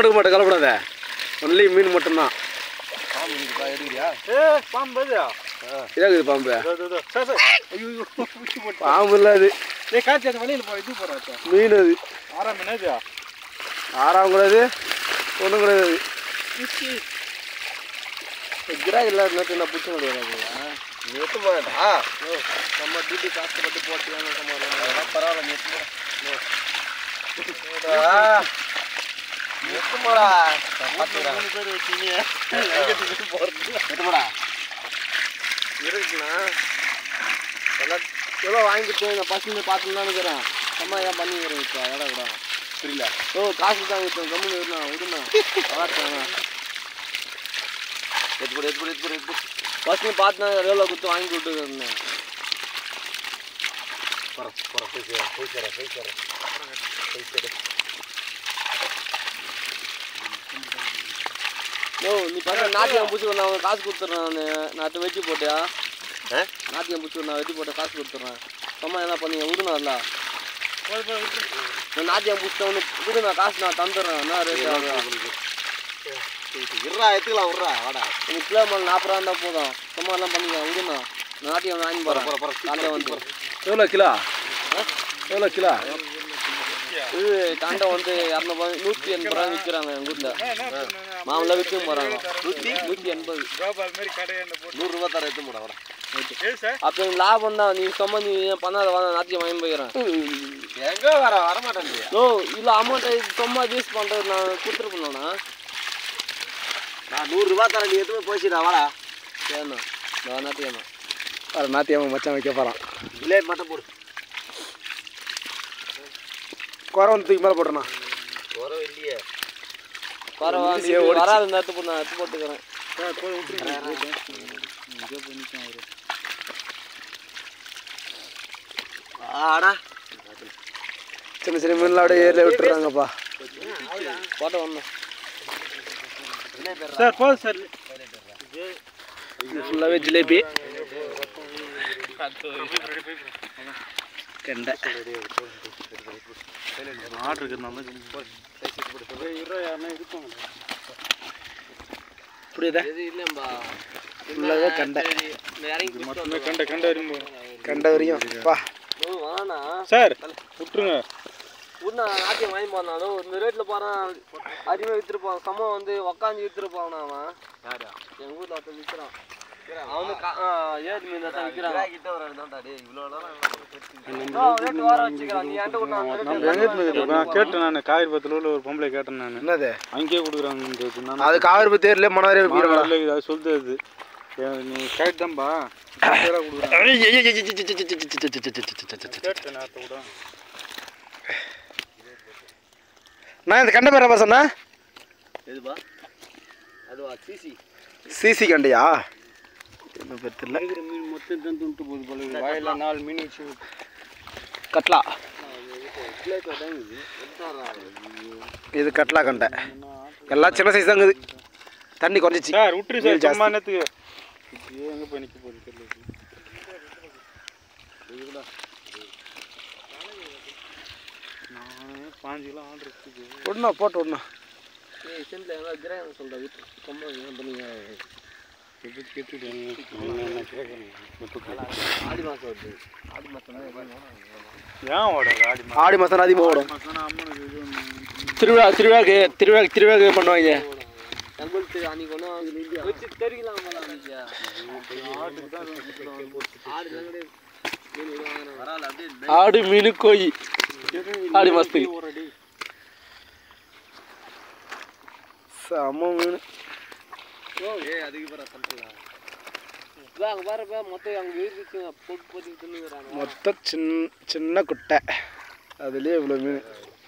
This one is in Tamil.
எடுக்க மாட்டேன் கலப்படாத ஒன்லி மீன் மட்டும்தான் பாம்பு இருக்குப்பா எடுக்கிறியா ஏ பாம்பு எதுயா? இதாக்குது பாம்பு இதோ, இதோ, இதோ. Sir, sir. ஐயோ, ஐயோ, ஊசி போட்டு. பாம்பு இல்லை அது ஏய், காய்ச்சி அந்த வழியில போ, இது போடுறா, சார். மீன் அது ஆறாம் மீன் எதுயா? ஆறாம் கூடாது ஒன்றும் கூடாது அது கிராக் இல்லாத நேரத்தில் நான் பிடிச்ச முடியாது நீ எத்து போடா நம்ம டியூட்டி கஷ்டப்பட்டு போட்டு அதெல்லாம் பரவாயில்ல நீ எத்து நீ எத்து போடா பார்த்துக்கிறேன் மூணு பேர் வச்சீங்க. எங்க தூக்கிட்டு போறது? எத்து போடா இருக்குண்ணா எல்லாம் எவ்வளோ வாங்கிட்டு நான் பசங்க பார்த்துன்னு இருக்கிறேன் அம்மா ஏன் பண்ணிக்கிறேன் இப்போ இடம் கூட புரியல ஓ காசு தான் விட்டோம் கம்முன்னு விடுண்ணா விடுண்ணா வளர்த்தாங்க எத்து போடு எத்து போடு எத்து போடு எத்து போடு பசங்க பார்த்து நான் எவ்வளோ கொடுத்து வாங்கி விட்டுருந்தேன் போற போற போய் சேர போய் சேர போய் சேர போய் சேர ஓ நீ பண்ண நாட்டியம் பிடிச்சி நான் உனக்கு காசு கொடுத்துட்றேன் நான் நான் அதை வெட்டி போட்டியா ஆ? நாட்டியம் பிடிச்சி நான் வெட்டி போட்டேன் காசு கொடுத்துட்றேன் அம்மா என்ன பண்ணீங்க விடுண்ணா இல்லை போய், போய், விட்டு. நான் நாட்டியம் பிடிச்ச உனக்கு விடு நான் காசு நான் தந்துடுறேன் என்ன ரேட் ஆகும் விட்றா எடுத்துக்கலாம் விட்றா வாடா எனக்கு கிலோ மேலே நாற்பது ரூபா இருந்தால் போதும் சும்மா எல்லாம் பண்ணிக்கலாம் விடுண்ணா நான் நாட்டியம் வாங்கி போற போகிறேன் போற போற காலையில் வந்து எவ்வளோ கிலோ எவ்வளோ கிலோ இது காண்டை வந்து இரநூறுபா நூற்றி எண்பது ரூபா விற்கிறாங்க எங்கள் ஊரில் என்ன, என்ன பண்ணு, மாமூலாக விற்கும் போகிறாங்க நூற்றி நூற்றி எண்பது கோபால் மாதிரி கடையாண்ட போட்டு. நூறுரூவா தர எடுத்து போடா வாடா ஏய், சார். அப்போ எனக்கு லாபம் தான் நீ சும்மா நீ ஏன் பண்ணாத வா நான் நாட்டியம் வாங்கி போயிடுறேன் எங்க வர வரமாட்டேன் ஓ இல்லை அமௌண்ட்டை சும்மா வேஸ்ட் பண்ணுறது நான் கொடுத்துருப்பேண்ணா நான் நூறுரூவா தரேன் நீ எடுத்து போய் போய்ச்சிடா வாடா சரிண்ணா நான் நாட்டியம்மா வர நாத்தியம்மா மச்சான் வைக்க போகிறான் பிளேட் மட்டும் போடு குறை வந்து தூக்கி மேலே போட்டுறேண்ணா வர இல்லையே பரவாயில்ல வராது நேரத்து போட்டு நான் எடுத்து போட்டுக்கிறேன் சார், போய் விட்டுருங்க. ஆடா சின்ன சின்ன மீன்லாம் அப்படியே ஏரியில் விட்டுறாங்கப்பா போட்ட ஒன்று சார், போதும் சார். இது ஃபுல்லாகவே ஜிலேபி கெண்டை புரியுதா எது இல்லைம்பா ஃபுல்லாகவே கெண்டை இந்த இறங்கி இந்த கண்டை, கண்டை வரைக்கும் போகும். கெண்டை வரையும் பா ஓ வேணா சார் விட்டுருங்க உன்ன நாட்டியம் வாங்கி போனாலும் இந்த ரேட்டில் போகிறான் அதிகமாக விற்றுருப்பான் சமம் வந்து உக்காந்து விற்றுருப்பான் அவன் யாரா எங்கள் ஊரில் ஒருத்தன் விற்கிறான் அவன் வந்து கா- ஆ, ஏழு மீன் தான் விற்கிறான் கிட்ட வர வேண்டாம்டா டேய் இவ்வளோ நேரம் ரேட்டு வர வச்சுக்கிறான் நீ என்கிட்ட கொண்டு வந்து rate நான் கேட்டேன் நான் காவிரிபத்தில் உள்ள ஒரு பொம்பளை கேட்டேன் நான் என்னது அங்கேயே கொடுக்குறாங்க நான் அது காவிரி தேர்ல மனவரே வைக்கிறாங்களா இல்லை அது சொல்லுது அது ஏன் நீ கரெக்ட் தான்பா கொடுக்குறேன் கேட்டேன் நேரத்தை கூட நான் இந்த கண்டை பேர சொன்னா எதுப்பா அதுவா சிசி சிசி கண்டையா என்ன பேர் தெரியல மீன் மொத்தம் தான் துண்டு போகுது போல வாயில நாலு மீன் வச்சு கட்லா இது கட்லா கண்டை எல்லாம் சின்ன சைஸ் தாங்குது தண்ணி குறைஞ்சிச்சு சார் விட்டுரு மீன் சார் ஜாஸ்தி. சும்மா நேரத்துக்கு இது எங்கே போய் நிற்க போகுது தெரியல நான் பாஞ்சு கிலோ ஆர்டர் இருக்குது விடணா போட்டு விடணா ஏய் செந்தில் எல்லாம் கிரகம் சொல்கிற வீட்டு ரொம்ப ஏன் பண்ணீங்க எப்படி கேட்டுட்டு என்ன கேட்கணும் ஆடி மாதம் வருது ஆடி மாதம் ஏன் ஓடாது ஆடி மாதம் ஆடி மாதம் அதிகமாக ஓடும் மாதம் அம்மனுக்கு இது ஒண்ணு- திருவிழா திருவிழாக்கு திருவிழா திருவிழாக்கு பண்ணுவாங்க தங்களுக்கு அன்னைக்கு ஒன்றும் வச்சு தெரிக்கலாம் போல அன்னைக்கு ஆட்டுக்கு தான் ஆடு தான் கிடையாது மீன் விடுவாங்க பரவாயில்ல அப்படியே ஆடு மீன் கோழி ஆடி மாதத்துக்கு ஒரு அடி செம்ம மீன் ஏய் அதுக்கு பிறகு சொல்லிட்டலாம் இப்போ அங்கே பாருப்பா மொத்தம் அங்கே இருக்கு போட்டு போட்டு தின்னுக்குறாங்க மொத்தம் சின்ன சின்ன குட்டை அதுலேயே இவ்வளோ மீன்